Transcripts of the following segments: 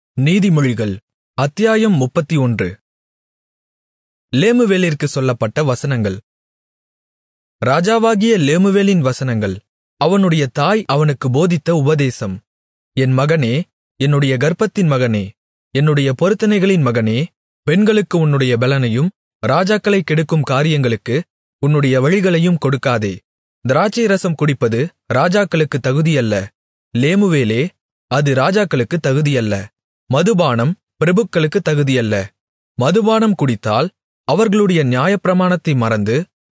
நீதிமொழிகள் அத்தியாயம் முப்பத்தொன்று லேமுவேலிற்குச் சொல்லப்பட்ட வசனங்கள் ராஜாவாகிய லேமுவேலின் வசனங்கள் அவனுடைய தாய் அவனுக்குப் போதித்த உபதேசம் என் மகனே என்னுடைய கர்ப்பத்தின் மகனே என்னுடைய பொருத்தனைகளின் மகனே பெண்களுக்கு உன்னுடைய பெலனையும் ராஜாக்களைக் கெடுக்கும் காரியங்களுக்கு உன்னுடைய வழிகளையும் கொடுக்காதே திராட்சைரசம் குடிப்பது ராஜாக்களுக்குத் தகுதியல்ல லேமுவேலே அது ராஜாக்களுக்குத் தகுதியல்ல மதுபானம் பிரபுக்களுக்குத் தகுதியல்ல மதுபானம் குடித்தால் அவர்களுடைய நியாயப்பிரமாணத்தை மறந்து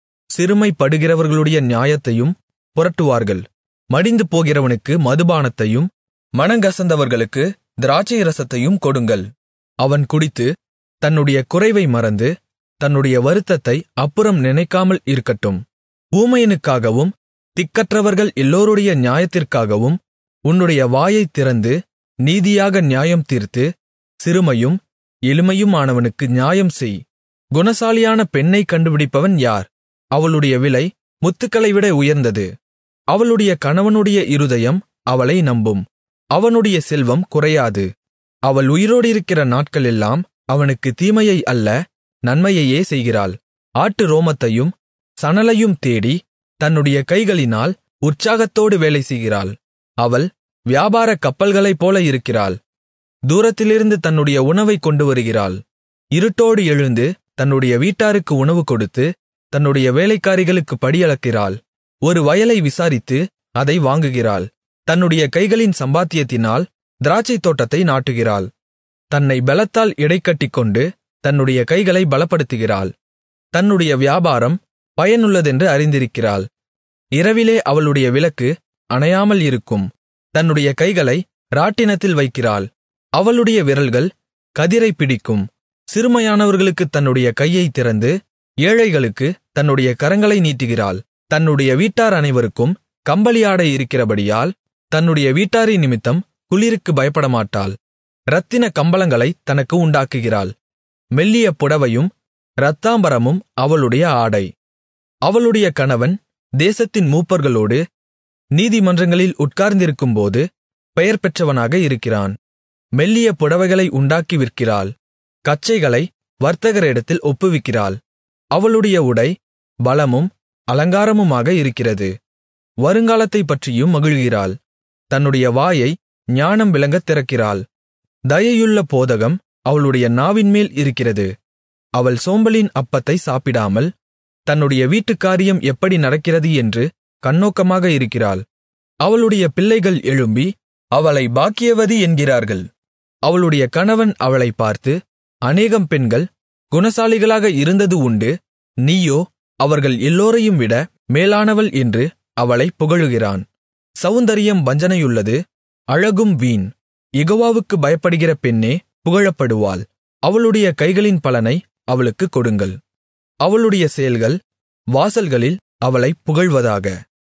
சிறுமைப்படுகிறவர்களுடைய நியாயத்தையும் புரட்டுவார்கள் மடிந்து போகிறவனுக்கு மதுபானத்தையும் மனங்கசந்தவர்களுக்கு திராட்சைரசத்தையும் கொடுங்கள் அவன் குடித்து தன்னுடைய குறைவை மறந்து தன்னுடைய வருத்தத்தை அப்புறம் நினைக்காமல் இருக்கட்டும் ஊமையனுக்காகவும் திக்கற்றவர்கள் எல்லோருடைய நியாயத்திற்காகவும் உன்னுடைய வாயைத் திறந்து நீதியாக நியாயம் தீர்த்து சிறுமையும் எளிமையுமானவனுக்கு நியாயம் செய் குணசாலியான பெண்ணைக் கண்டுபிடிப்பவன் யார் அவளுடைய விலை முத்துக்களைவிட உயர்ந்தது அவளுடைய கணவனுடைய இருதயம் அவளை நம்பும் அவனுடைய செல்வம் குறையாது அவள் உயிரோடிருக்கிற நாட்களெல்லாம் அவனுக்கு தீமையை அல்ல நன்மையையே செய்கிறாள் ஆட்டு ரோமத்தையும் சணலையும் தேடி தன்னுடைய கைகளினால் உற்சாகத்தோடு வேலை செய்கிறாள் அவள் வியாபார கப்பல்களைப் போல இருக்கிறாள் தூரத்திலிருந்து தன்னுடைய உணவைக் கொண்டு வருகிறாள் இருட்டோடு எழுந்து தன்னுடைய வீட்டாருக்கு உணவு கொடுத்து தன்னுடைய வேலைக்காரிகளுக்கு படியளக்கிறாள் ஒரு வயலை விசாரித்து அதை வாங்குகிறாள் தன்னுடைய கைகளின் சம்பாத்தியத்தினால் திராட்சைத் தோட்டத்தை நாட்டுகிறாள் தன்னை பலத்தால் இடைக்கட்டிக்கொண்டு தன்னுடைய கைகளை பலப்படுத்துகிறாள் தன்னுடைய வியாபாரம் பயனுள்ளதென்று அறிந்திருக்கிறாள் இரவிலே அவளுடைய விளக்கு அணையாமல் இருக்கும் தன்னுடைய கைகளை ராட்டினத்தில் வைக்கிறாள் அவளுடைய விரல்கள் கதிரை பிடிக்கும் சிறுமையானவர்களுக்குத் தன்னுடைய கையைத் திறந்து ஏழைகளுக்கு தன்னுடைய கரங்களை நீட்டுகிறாள் தன்னுடைய வீட்டார் அனைவருக்கும் கம்பளி ஆடை இருக்கிறபடியால் தன்னுடைய வீட்டாரின் நிமித்தம் குளிருக்கு பயப்படமாட்டாள் இரத்தின கம்பளங்களை தனக்கு உண்டாக்குகிறாள் மெல்லிய புடவையும் இரத்தாம்பரமும் அவளுடைய ஆடை அவளுடைய கணவன் தேசத்தின் மூப்பர்களோடு நீதிமன்றங்களில் உட்கார்ந்திருக்கும்போது பெயர் பெற்றவனாக இருக்கிறான் மெல்லிய புடவைகளை உண்டாக்கி விற்கிறாள் கச்சைகளை வர்த்தகரிடத்தில் ஒப்புவிக்கிறாள் அவளுடைய உடை பலமும் அலங்காரமுமாக இருக்கிறது வருங்காலத்தைப் பற்றியும் மகிழ்கிறாள் தன்னுடைய வாயை ஞானம் விளங்கத் திறக்கிறாள் தயையுள்ள போதகம் அவளுடைய நாவின்மேல் இருக்கிறது அவள் சோம்பலின் அப்பத்தை சாப்பிடாமல் தன்னுடைய வீட்டுக்காரியம் எப்படி நடக்கிறது என்று கண்ணோக்கமாக இருக்கிறாள் அவளுடைய பிள்ளைகள் எழும்பி அவளை பாக்கியவதி என்கிறார்கள் அவளுடைய கணவன் அவளைப் பார்த்து அநேகம் பெண்கள் குணசாலிகளாக இருந்தது உண்டு நீயோ அவர்கள் எல்லோரையும் விட மேலானவள் என்று அவளை புகழுகிறான் சௌந்தரியம் வஞ்சனையுள்ளது அழகும் வீண் யெகோவாவுக்கு பயப்படுகிற பெண்ணே புகழப்படுவாள் அவளுடைய கைகளின் பலனை அவளுக்குக் கொடுங்கள் அவளுடைய செயல்கள் வாசல்களில் அவளைப் புகழ்வதாக